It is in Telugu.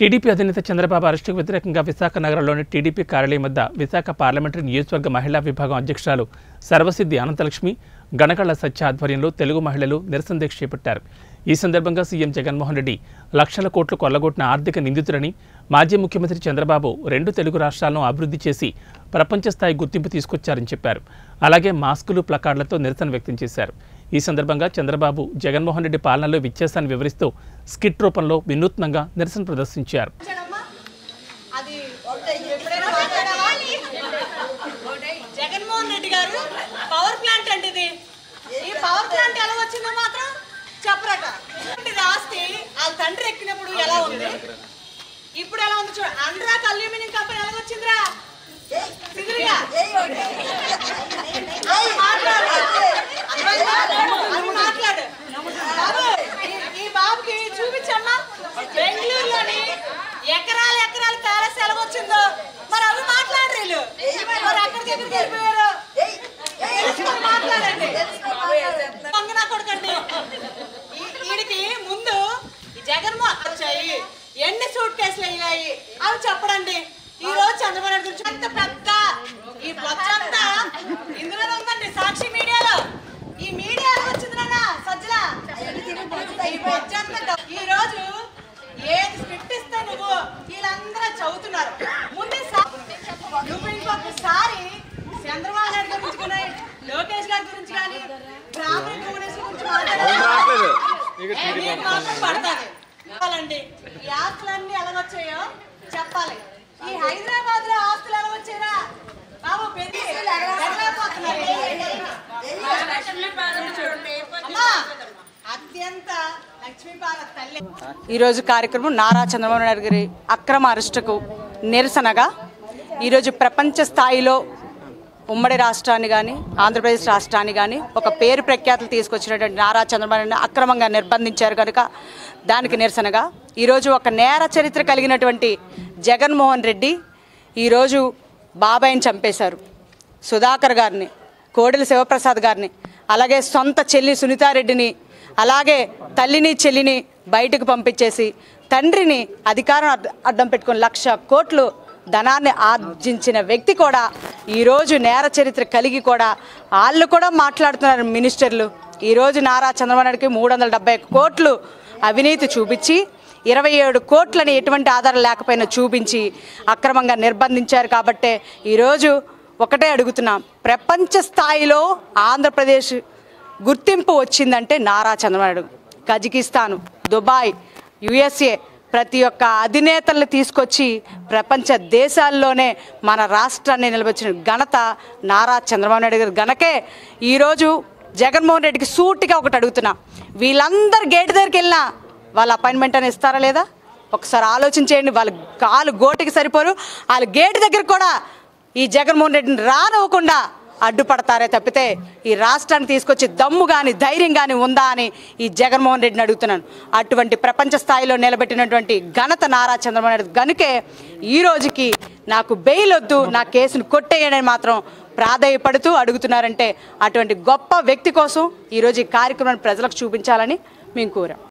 టీడీపీ అధినేత చంద్రబాబు అరెస్టుకు వ్యతిరేకంగా విశాఖ నగరంలోని టీడీపీ కార్యాలయం వద్ద విశాఖ పార్లమెంటరీ నియోజకవర్గ మహిళా విభాగం అధ్యక్షురాలు సర్వసిద్ధి అనంతలక్ష్మి గణకళ్ళ సత్య ఆధ్వర్యంలో తెలుగు మహిళలు నిరసన దీక్ష చేపట్టారు ఈ సందర్భంగా సీఎం జగన్మోహన్ రెడ్డి లక్షల కోట్లు కొల్లగొట్టిన ఆర్థిక నిందితుడని మాజీ ముఖ్యమంత్రి చంద్రబాబు రెండు తెలుగు రాష్ట్రాలను అభివృద్ధి చేసి ప్రపంచ స్థాయి గుర్తింపు తీసుకొచ్చారని చెప్పారు అలాగే మాస్కులు ప్లకార్డులతో నిరసన వ్యక్తం చేశారు ఈ సందర్భంగా చంద్రబాబు జగన్మోహన్ రెడ్డి పాలనలో వ్యత్యాసాన్ని వివరిస్తూ స్కిట్ రూపంలో వినూత్నంగా నిరసన ప్రదర్శించారు మాట్లాడమ్మా? అది ఎప్పుడైనా మాట్లాడావా? జగన్మోహన్ రెడ్డి గారు పవర్ ప్లాంట్ అండి ఇది ఈ పవర్ ప్లాంట్ ఎలా వచ్చిందో మాత్రం చెప్పరట ఇది ఆస్తి వాళ్ళ తండ్రి ఎక్కినప్పుడు ఎలా ఉంది ఇప్పుడు ఎలా ఉంది చూడు అండ్రాక్ అల్యూమినియం కంపెనీ ఎలా వచ్చిందిరా సిగురుగా. అది మాట్లాడు అది మాట్లాడు బాబు ఈ- ఈ బాబుకి చూపించమ్మా బెంగళూరులోని ఎకరాల ఎకరాల ప్యాలెస్ ఎలాగొచ్చిందో మరి అవి మాట్లాడరు వీళ్ళు మరి అక్కడికి ఎక్కడికి వెళ్ళిపోయారు తెలుసుకొని మాట్లాడండి పంగనా కొడుకండి ఈ- వీడికి ముందు ఈ జగన్మోహన్ వచ్చాయి ఎన్ని సూట్ కేసులు అయ్యాయి అవి చెప్పడండి ఈ రోజు చంద్రబాబు నాయుడు గురించి అంత పెద్ద ఈ ప్లచ్ అంతా ఇందులోనే ఉందండి సాక్షి మీడియాలో ఈ మీడియా ఎలా వచ్చింది నాన్న సజ్జల ఈ ప్లచ్ అంతా డ- ఈ రోజు ఏది స్క్రిప్ట్ ఇస్తే నువ్వు వీళ్ళందరూ చదువుతున్నారు ముందే సా- నువ్వు ఇంకొకసారి చంద్రబాబు నాయుడు గురించి కానీ లోకేష్ గారి గురించి కానీ బ్రాహ్మణ భువనేశ్వర్ గురించి మాట్లాడాలి మీకు మాత్రం పడతాది చెప్పాలండి ఈ ఆస్తులన్నీ ఎలాగొచ్చాయో చెప్పాలి ఈ హైదరాబాద్ లో ఆస్తులు ఎలాగొచ్చారా బాబు పెళ్లి అమ్మా అత్యంత లక్ష్మీపాల తల్లి ఈరోజు కార్యక్రమం నారా చంద్రబాబు నాయుడు గారి అక్రమ అరెస్టుకు నిరసనగా ఈరోజు ప్రపంచ స్థాయిలో ఉమ్మడి రాష్ట్రాన్ని కానీ ఆంధ్రప్రదేశ్ రాష్ట్రాన్ని కానీ ఒక పేరు ప్రఖ్యాతులు తీసుకొచ్చినటువంటి నారా చంద్రబాబు నాయుడు అక్రమంగా నిర్బంధించారు కనుక దానికి నిరసనగా ఈరోజు ఒక నేర చరిత్ర కలిగినటువంటి జగన్మోహన్ రెడ్డి ఈరోజు బాబాయిని చంపేశారు సుధాకర్ గారిని కోడెల శివప్రసాద్ గారిని అలాగే సొంత చెల్లి సునీతారెడ్డిని అలాగే తల్లిని చెల్లిని బయటకు పంపించేసి తండ్రిని అధికారం అడ్డ- అడ్డం పెట్టుకొని లక్ష కోట్లు ధనాన్ని ఆర్జించిన వ్యక్తి కూడా ఈరోజు నేర చరిత్ర కలిగి కూడా వాళ్ళు కూడా మాట్లాడుతున్నారు మినిస్టర్లు ఈరోజు నారా చంద్రబాబు నాయుడుకి మూడు వందల డెబ్బై కోట్లు అవినీతి చూపించి ఇరవై ఏడు కోట్లని ఎటువంటి ఆధారం లేకపోయినా చూపించి అక్రమంగా నిర్బంధించారు కాబట్టే ఈరోజు ఒకటే అడుగుతున్నాం ప్రపంచ స్థాయిలో ఆంధ్రప్రదేశ్ గుర్తింపు వచ్చిందంటే Nara Chandrababu Naidu Kazakhstan Dubai USA ప్రతి ఒక్క అధినేతల్ని తీసుకొచ్చి ప్రపంచ దేశాల్లోనే మన రాష్ట్రాన్ని నిలబెచ్చిన ఘనత నారా చంద్రబాబు నాయుడు గారు గనకే ఈరోజు జగన్మోహన్ రెడ్డికి సూటిగా ఒకటి అడుగుతున్నా వీళ్ళందరు గేట్ దగ్గరికి వెళ్ళినా వాళ్ళ అపాయింట్మెంట్ అని ఇస్తారా లేదా ఒకసారి ఆలోచించేయండి వాళ్ళ కాలు గోటికి సరిపోరు వాళ్ళ గేట్ దగ్గర కూడా ఈ జగన్మోహన్ రెడ్డిని రానివ్వకుండా అడ్డుపడతారే తప్పితే ఈ రాష్ట్రాన్ని తీసుకొచ్చి దమ్ము కానీ ధైర్యం కానీ ఉందా అని ఈ జగన్మోహన్ రెడ్డిని అడుగుతున్నాను అటువంటి ప్రపంచ స్థాయిలో నిలబెట్టినటువంటి ఘనత నారా చంద్రబాబు నాయుడు గనుకే ఈ రోజుకి నాకు బెయిల్ వద్దు నా కేసును కొట్టేయడని మాత్రం ప్రాధాయపడుతూ అడుగుతున్నారంటే అటువంటి గొప్ప వ్యక్తి కోసం ఈరోజు ఈ కార్యక్రమాన్ని ప్రజలకు చూపించాలని మేము కోరాం